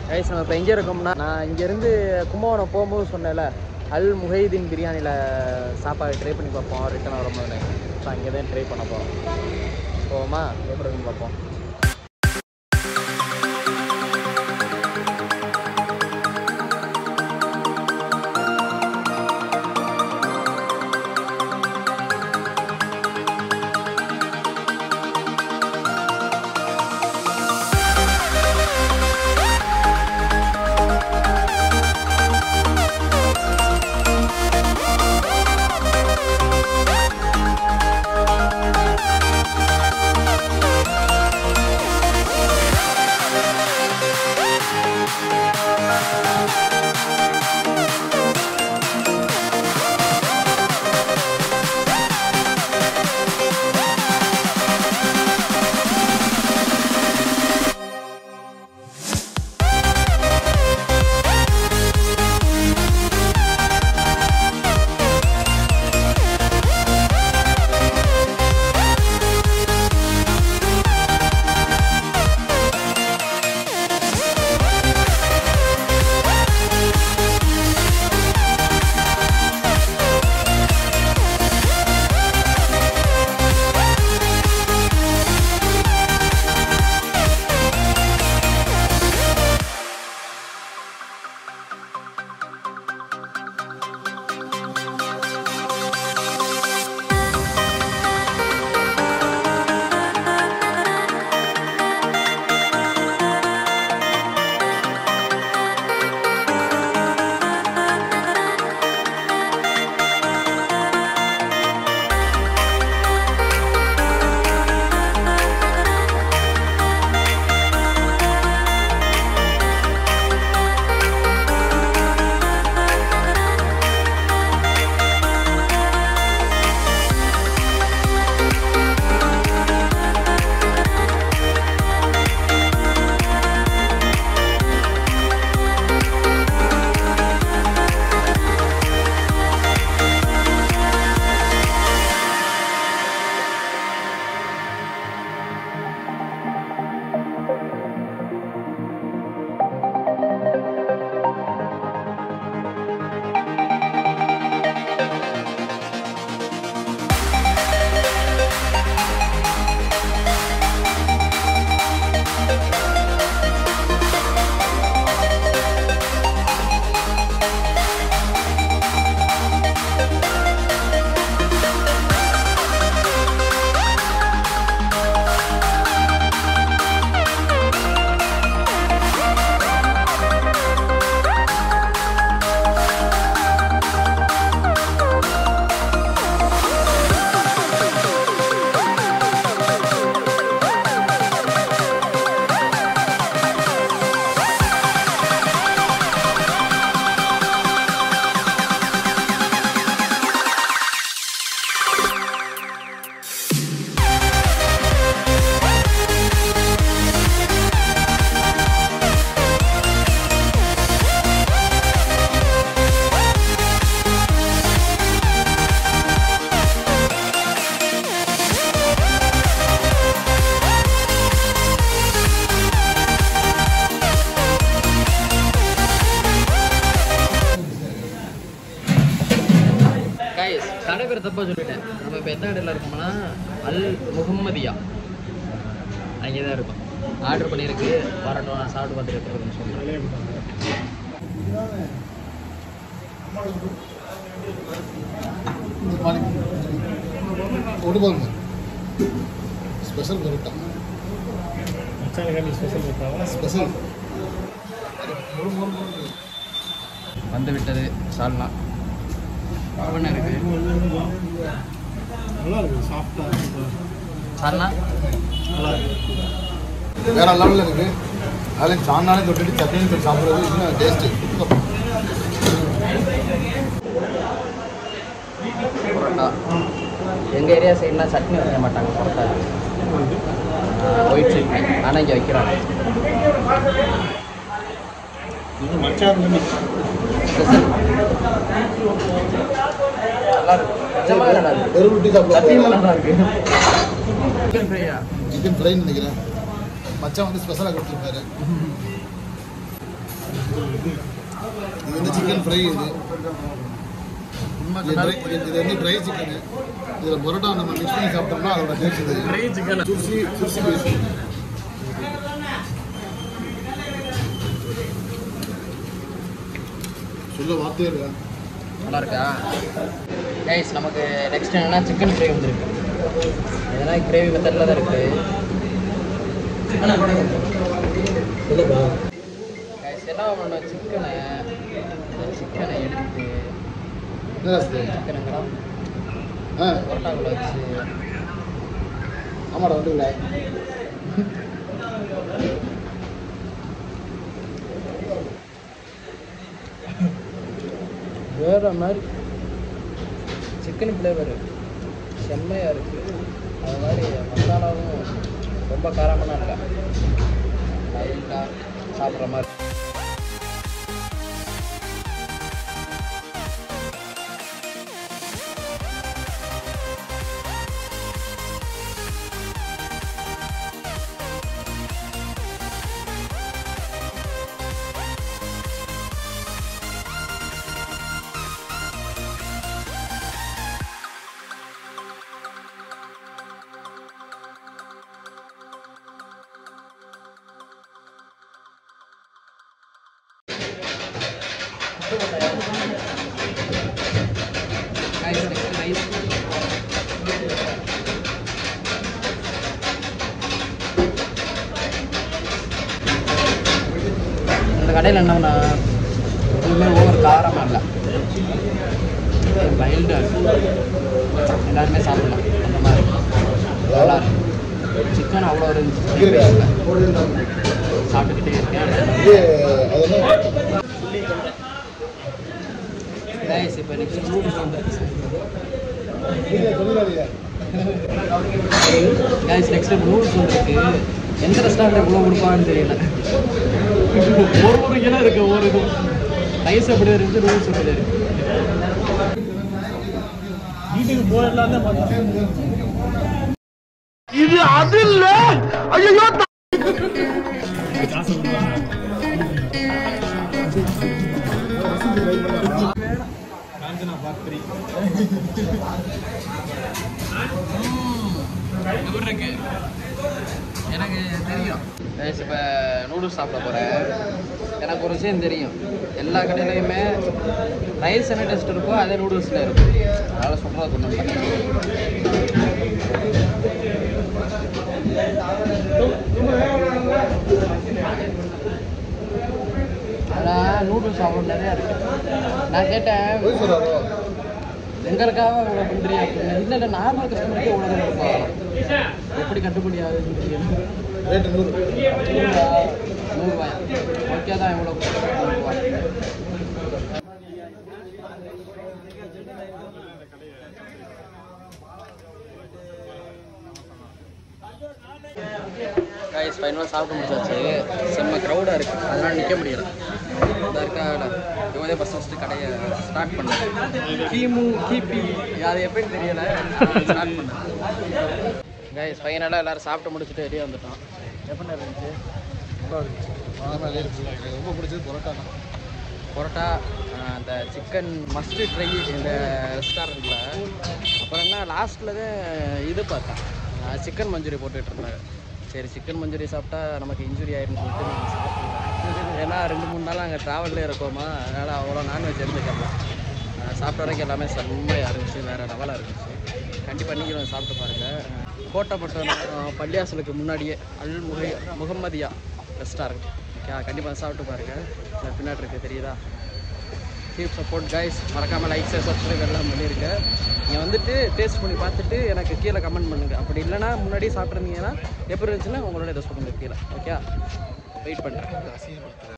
Guys நம்ம இப்போ எங்கே இருக்கோம்னா நான் இங்கேருந்து கும்பகோணம் போகும்போது சொன்னேன்ல அல் முஹைதீன் பிரியாணியில் சாப்பாடு ட்ரை பண்ணி பார்ப்போம் ரிட்டன் வரும்போது ஸோ அங்கே தான் ட்ரை பண்ண போகிறோம் போவோமா எப்படி இருக்குன்னு பார்ப்போம் கைஸ் கடை பேர் தப்பாக சொல்லிட்டேன் நம்ம இப்போ எத்தனை கடையில் இருக்கோம்னா அல் முகம்மதியா அங்கே தான் இருக்கும் ஆர்டர் பண்ணியிருக்கு வரட்டும் நான் சாப்பிட்டு பார்த்துட்டு எப்படி இருக்குன்னு சொல்கிறேன் ஒன்று பாருங்க ஸ்பெஷல் பரோட்டா ஸ்பெஷல் வந்து விட்டது சால்னா என்ன இருக்கு நல்லா இருக்கு சாஃப்டாக சால்னா வேற லெவலில் இருக்கு அதில் சாணாலே தொட்டுட்டு சட்னி தொட்டு சாப்பிட்றது இன்னும் டேஸ்ட்டு பரோட்டா எங்கள் ஏரியா சைட்லாம் சட்னி வைக்க மாட்டாங்க பரோட்டா ஒயிட் சட்னி ஆனால் இங்கே வைக்கிறாங்க ஸ்பெஷல் நல்லா இருக்கு நிஜமாவே நல்லா இருக்கு வெறும் ரொட்டி சத்தியமா சாப்பிட நல்லா இருக்கு சிக்கன் ஃப்ரையா சிக்கன் ஃப்ரைன்னு நினைக்கிறேன் மச்சான் வந்து ஸ்பெஷலாக கொடுத்துருப்பாரு இது வந்து சிக்கன் ஃப்ரை இது உண்மை இது dry- இது இது வந்து ட்ரை சிக்கனு இதில் பரோட்டா நம்ம மிக்ஸ் பண்ணி சாப்பிட்டோம்னா அதோட டேஸ்ட் இது ட்ரை சிக்கன் சுர்சி சுர்சி பேஸ் சொல்ல வார்த்தையே இருக்கா நல்லா இருக்கா கைஸ் நமக்கு நெக்ஸ்ட் என்னன்னா சிக்கன் ஃப்ரை வந்துருக்கு இதெல்லாம் கிரேவி மெத்தடில் தான் இருக்குது கைஸ் என்ன பண்ணணும் சிக்கனை சிக்கனை எடுத்து என்ன ராஸ்து? சிக்கனுங்களா ஆ பரோட்டாக்குள்ள வச்சு ஆமாடா வந்துங்களா வேற மாதிரி சிக்கன் ஃப்ளேவர் செம்மையாக இருக்குது அது மாதிரி மசாலாவும் ரொம்ப காரமெல்லாம் இல்லை லைட்டாக சாப்பிட்ற மாதிரி ரைஸ் நெக்ஸ்ட் ரைஸ் இந்த கடையில் என்னன்னா எதுவுமே ஓவர் காரமாக இல்லை மைல்டாக எல்லாருமே சாப்பிடலாம் அந்த மாதிரி நல்லா இருக்கு சிக்கன் அவ்வளோ ஒரு சாப்பிட்டுக்கிட்டே இருக்கேன் இது அது என்ன ரைஸ் இப்போ நெக்ஸ்ட் நூடுல்ஸ் வந்துருச்சு நீங்க சொல்லுறாதீங்க கைஸ் நெக்ஸ்ட் நூடுல்ஸ் வந்துருக்கு எந்த ரெஸ்டாரண்ட் இவ்வளோ கொடுப்பான்னு தெரியல ஒரு ஒரு கிலோ இருக்கு ஒரு இது ரைஸ் எப்படி இருக்கு நூடுல்ஸ் எப்படி இருக்கு வீட்டுக்கு போயிடலாம் தான் பார்த்தேன் காசு கொடுப்பாங்க காஞ்சனா பார்ட் எப்படி இருக்கு எனக்கு தெரியும் கைஸ் இப்போ நூடுல்ஸ் சாப்பிட போகிறேன் எனக்கு ஒரு விஷயம் தெரியும் எல்லா கடையிலையுமே ரைஸ் என்ன டேஸ்ட் இருக்கோ அதே நூடுல்ஸில் இருக்கும் அதனால் சொல்கிறது ஒன்றும் இல்லை ஆனால் நூடுல்ஸ் அவ்வளோ நிறையா இருக்கு நான் கேட்டேன் போய் சொல்றாரோ எங்களுக்காக இவ்வளோ பண்ணுறீங்க அப்படின்னு இல்லை இல்லை நார்மல் கஸ்டமருக்கு இவ்வளோ தான் கொடுப்பாங்க எப்படி கட்டுப்படி ஆகுதுன்னு தெரியல ரேட்டு நூறு நூறுரூவா நூறுரூவாயா ஓகே தான் எவ்வளோ கைஸ் ஃபைனலாக சாப்பிட்டு முடிச்சாச்சு செம்ம க்ரௌடாக இருக்குது அதனால் நிற்க முடியல இந்த இருக்கா இவன் தான் ஃபஸ்ட் ஃபஸ்ட்டு கடையை ஸ்டார்ட் பண்ணேன் கிமு கிபி அது எப்படின்னு தெரியல ஸ்டார்ட் பண்ணேன் கைஸ் ஃபைனலாக எல்லோரும் சாப்பிட்டு முடிச்சுட்டு வெளியே வந்துட்டோம் எப்படி இருந்துச்சு ஆமாம் எனக்கு ரொம்ப பிடிச்சது பரோட்டா தான் பரோட்டா ஆஹ் அந்த சிக்கன் மஸ்ட் ட்ரை இந்த ரெஸ்டாரண்ட்டில் அப்புறம் என்ன லாஸ்ட்டில் தான் இது பார்த்தேன் சிக்கன் மஞ்சூரி போட்டுட்டு இருந்தாங்க சரி சிக்கன் மஞ்சூரி சாப்பிட்டா நமக்கு இன்ஜுரி ஆயிருன்னு சொல்லிட்டு நாங்கள் சாப்பிட்டோம் ஏன்னா ரெண்டு மூணு நாள் அங்கே ட்ராவல்லே இருக்கோமா அதனால் அவ்வளோ நான்வெஜ் எடுத்துக்கலாம் ஆஹ் சாப்பிட்ட வரைக்கும் எல்லாமே செம்மையாக இருந்துச்சு வேறு லெவலாக இருந்துச்சு கண்டிப்பாக நீங்களும் சாப்பிட்டு பாருங்கள் கோட்டைப்பட்டம் ஆஹ் பள்ளியாசலுக்கு முன்னாடியே அல் முகை முகம்மதியா ரெஸ்டாரண்ட் ஓகே கண்டிப்பாக சாப்பிட்டு பாருங்கள் இந்த பின்னாடி இருக்கு தெரியுதா கீப் சப்போர்ட் கைஸ் மறக்காமல் லைக் ஷேர் சப்ஸ்கிரைப் எல்லாம் பண்ணியிருக்கேன் நீங்கள் வந்துட்டு டேஸ்ட் பண்ணி பார்த்துட்டு எனக்கு கீழே கமெண்ட் பண்ணுங்கள் அப்படி இல்லைனா முன்னாடியே சாப்பிட்ருந்தீங்கன்னா எப்படி இருந்துச்சுன்னா உங்களோட இதை சொல்லுங்கள் கீழே ஓகே வெயிட் பண்ணுறேன்